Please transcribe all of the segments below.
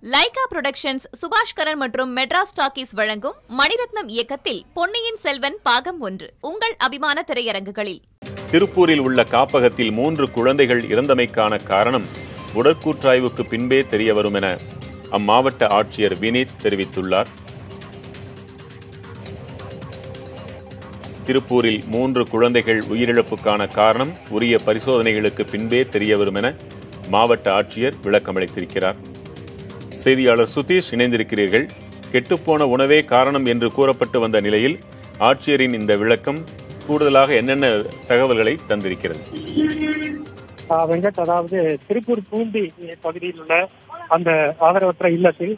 Lyca productions Subaskaran மற்றும் Madras talkies வழங்கும் மணிரத்னம் இயக்கத்தில் பொன்னியின் செல்வன் பாகம் ஒன்று உங்கள் அபிமான திரையரங்குகளில் திருப்பூரில் உள்ள காப்பகத்தில் மூன்று குழந்தைகள் இறந்தமைக்கான காரணம் உடற்கூற்றாய்வுக்கு பின்பே தெரியவரும் என அம்மாவட்ட ஆட்சியர் வினீத் தெரிவித்துள்ளார் திருப்பூரில் மூன்று குழந்தைகள் உயிரிழப்புக்கான காரணம் உரிய பரிசோதனைகளுக்கு பின்பே தெரியவரும் என மாவட்ட ஆட்சியர் விளக்கமளித்திருக்கிறார் செய்தியாளர் சுதீஷ் இணைந்திருக்கிறீர்கள் கெட்டுப்போன உணவே காரணம் என்று கூறப்பட்டு வந்த நிலையில் ஆட்சியரின் இந்த விளக்கம் கூடுதலாக என்னென்ன தகவல்களை தந்திருக்கிறது ஆஹ் வெங்கட் அதாவது திருப்பூர் பூண்டி பகுதியில் உள்ள அந்த ஆதரவற்ற இல்லத்தில்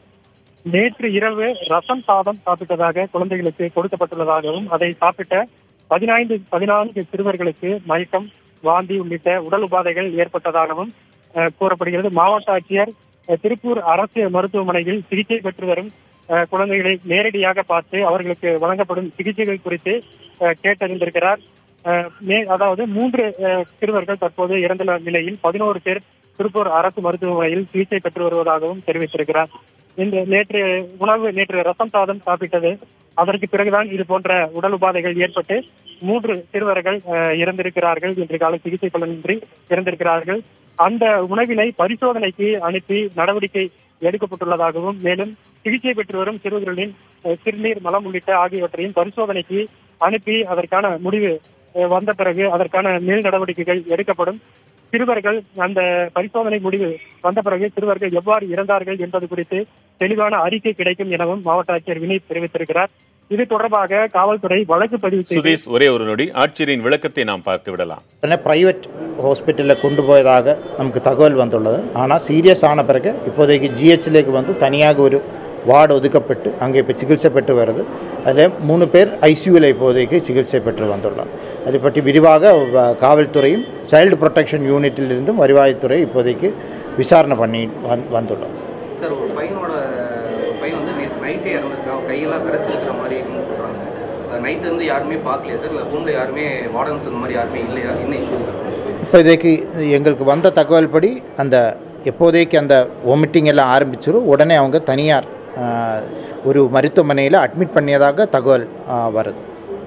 நேற்று இரவு ரசம் சாதம் சாப்பிட்டதாக குழந்தைகளுக்கு கொடுக்கப்பட்டுள்ளதாகவும் அதை சாப்பிட்ட பதினைந்து பதினான்கு சிறுவர்களுக்கு மயக்கம் வாந்தி உள்ளிட்ட உடல் உபாதைகள் ஏற்பட்டதாகவும் ஆஹ் கூறப்படுகிறது மாவட்ட ஆட்சியர் ஆஹ் திருப்பூர் அரசு மருத்துவமனையில் சிகிச்சை பெற்று வரும் ஆஹ் குழந்தைகளை நேரடியாக பார்த்து அவர்களுக்கு வழங்கப்படும் சிகிச்சைகள் குறித்து ஆஹ் கேட்டறிந்திருக்கிறார் ஆஹ் மே- அதாவது மூன்று ஆஹ் சிறுவர்கள் தற்போது இறந்துள்ள நிலையில் பதினோரு பேர் திருப்பூர் அரசு மருத்துவமனையில் சிகிச்சை பெற்று வருவதாகவும் தெரிவித்திருக்கிறார் இந்த நேற்று உணவு நேற்று ரசம் சாதம் சாப்பிட்டது அதற்கு பிறகுதான் இது போன்ற உடல் உபாதைகள் ஏற்பட்டு மூன்று சிறுவர்கள் ஆஹ் இறந்திருக்கிறார்கள் இன்று காலை சிகிச்சை பலனின்றி இறந்திருக்கிறார்கள் அந்த உணவினை பரிசோதனைக்கு அனுப்பி நடவடிக்கை எடுக்கப்பட்டுள்ளதாகவும் மேலும் சிகிச்சை பெற்று வரும் சிறுவர்களின் அஹ், சிறுநீர் மலம் உள்ளிட்ட ஆகியவற்றையும் பரிசோதனைக்கு அனுப்பி அதற்கான முடிவு அஹ், வந்த பிறகு அதற்கான மேல் நடவடிக்கைகள் எடுக்கப்படும் சிறுவர்கள் அந்த பரிசோதனை முடிவு வந்த பிறகு சிறுவர்கள் எவ்வாறு இறந்தார்கள் என்பது குறித்து தெளிவான அறிக்கை கிடைக்கும் எனவும் மாவட்ட ஆட்சியர் வினீத் தெரிவித்திருக்கிறார் இது தொடர்பாக காவல்துறை வழக்கு பதிவு செய்து சுதீஷ் ஒரே ஒரு நொடி ஆட்சியரின் விளக்கத்தை நாம் பார்த்து விடலாம் உடனே ப்ரைவேட் ஹாஸ்பிட்டலில் கொண்டு போயதாக நமக்கு தகவல் வந்துள்ளது ஆனால் சீரியஸ் ஆன பிறகு இப்போதைக்கு ஜிஹெச்லேக்கு வந்து தனியாக ஒரு வார்டு ஒதுக்கப்பட்டு அங்கே இப்போ சிகிச்சை பெற்று வருது அதில் மூணு பேர் ஐசியூவில் இப்போதைக்கு சிகிச்சை பெற்று வந்துள்ளார் அதை பற்றி விரிவாக வ- காவல்துறையும் சைல்டு ப்ரொடெக்ஷன் யூனிட்டிலிருந்தும் வருவாய்த்துறை இப்போதைக்கு விசாரணை பண்ணி வந் வந்துள்ளோம் சார் ஒரு பையனோட ஒரு பையன் வந்து நேற்று நைட்டே இறந்துருக்கான் அவன் கையெல்லாம் விரைச்சிருக்கிற மாதிரி இருக்குன்னு சொல்கிறாங்க நைட்டு வந்து யாருமே பார்க்கலையா சார் இல்லை ரூமில் யாருமே வார்டன்ஸ் இந்த மாதிரி யாருமே இல்லையா என்ன இஷ்யூ சார் இப்போதைக்கு எங்களுக்கு வந்த தகவல் படி அந்த எப்போதைக்கு அந்த வாமிட்டிங் எல்லாம் ஆரம்பிச்சிரும் உடனே அவங்க தனியார் ஆஹ், ஒரு மருத்துவமனையில் அட்மிட் பண்ணியதாக தகவல் ஆஹ், வருது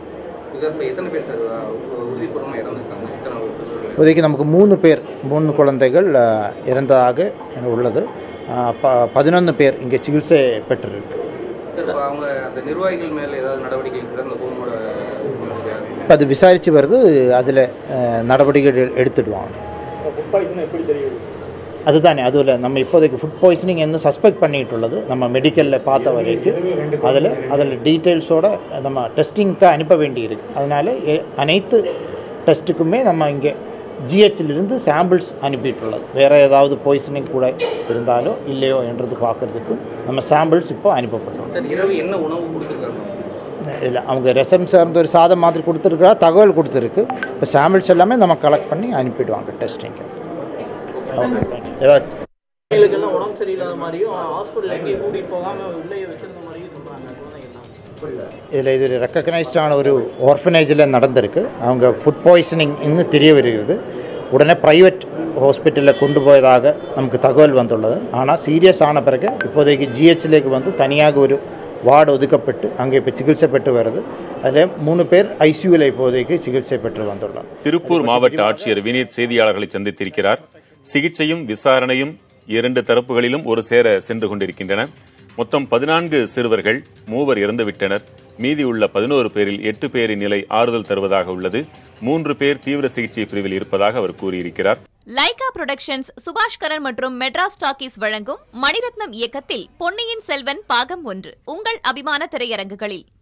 சார் இப்போ எத்தனை பேர் சார் உறுதிப்பூர்வமாக இறந்துருக்காங்க எத்தனை சிறுவர்கள் இப்போதைக்கு நமக்கு மூணு பேர் மூணு குழந்தைகள் ஆஹ், இறந்ததாக உள்ளது ஆஹ், ப பதினொன்று பேர் இங்கே சிகிச்சை பெற்றிருக்கு சார் இப்போ அவங்க அந்த நிர்வாகிகள் மேலே ஏதாவது நடவடிக்கை சார் அந்த ஹோமோட இப்போ அது விசாரித்து வருது அதில் நடவடிக்கை எடுத்துடுவாங்க அதுதானே அதுல நம்ம இப்போதைக்கு ஃபுட் பாய்சனிங் என்ன சஸ்பெக்ட் பண்ணிட்டுள்ளது நம்ம மெடிக்கலில் பார்த்த வரைக்கும் அதில் அதில் டீட்டெயில்ஸோட நம்ம டெஸ்டிங்க்கு அனுப்ப வேண்டியிருக்கு அதனால எ- அனைத்து டெஸ்ட்டுக்குமே நம்ம இங்கே ஜிஹெச்சிலிருந்து சாம்பிள்ஸ் அனுப்பிட்டுள்ளது வேறு ஏதாவது பாய்சனிங் கூட இருந்தாலோ இல்லையோ என்றது பார்க்கறதுக்கு நம்ம சாம்பிள்ஸ் இப்போ அனுப்பப்பட்டுள்ளது சார் இரவு என்ன உணவு கொடுத்துருக்காங்க இல்லை அவங்க ரெசம் சார்ந்த ஒரு சாதம் மாதிரி கொடுத்துருக்கா தகவல் கொடுத்துருக்கு இப்போ சாம்பிள்ஸ் எல்லாமே நம்ம கலெக்ட் பண்ணி அனுப்பிடுவாங்க டெஸ்டிங்க்கு ஏதாவது குழந்தைகளுக்கெல்லாம் உடம்பு சரியில்லாத மாதிரியும் ஹாஸ்பிட்டல் எங்கேயும் கூட்டிட்டு போகாம உள்ளே வச்சிருந்த மாதிரியும் சொல்றாங்க குழந்தைங்கள்லாம் இதில் இது ரெக்கக்னைஸ்டான ஒரு ஆர்ஃபனேஜில் நடந்திருக்கு அவங்க ஃபுட் பாய்சனிங் இன்னும் தெரிய வருகிறது உடனே ப்ரைவேட் ஹாஸ்பிட்டலில் கொண்டு போயதாக நமக்கு தகவல் வந்துள்ளது ஆனால் சீரியஸ் ஆன பிறகு இப்போதைக்கு ஜிஹெச்லேக்கு வந்து தனியாக ஒரு வார்டு ஒதுக்கப்பட்டு அங்கே இப்போ சிகிச்சை பெற்று வருது அதில் மூணு பேர் ஐசியூவில் இப்போதைக்கு சிகிச்சை பெற்று வந்துள்ளார் திருப்பூர் மாவட்ட ஆட்சியர் வினீத் செய்தியாளர்களை சந்தித்திருக்கிறார் சிகிச்சையும் விசாரணையும் இரண்டு தரப்புகளிலும் ஒரு சேர சென்று கொண்டிருக்கின்றன மொத்தம் பதினான்கு சிறுவர்கள் மூவர் இறந்துவிட்டனர் மீதியுள்ள பதினோரு பேரில் எட்டு பேரின் நிலை ஆறுதல் தருவதாக உள்ளது மூன்று பேர் தீவிர சிகிச்சை பிரிவில் இருப்பதாக அவர் கூறியிருக்கிறார் லைகா புரொடக்ஷன்ஸ் சுபாஷ்கரன் மற்றும் மெட்ராஸ் டாக்கீஸ் வழங்கும் மணிரத்னம் இயக்கத்தில் பொன்னியின் செல்வன் பாகம் ஒன்று உங்கள் அபிமான திரையரங்குகளில்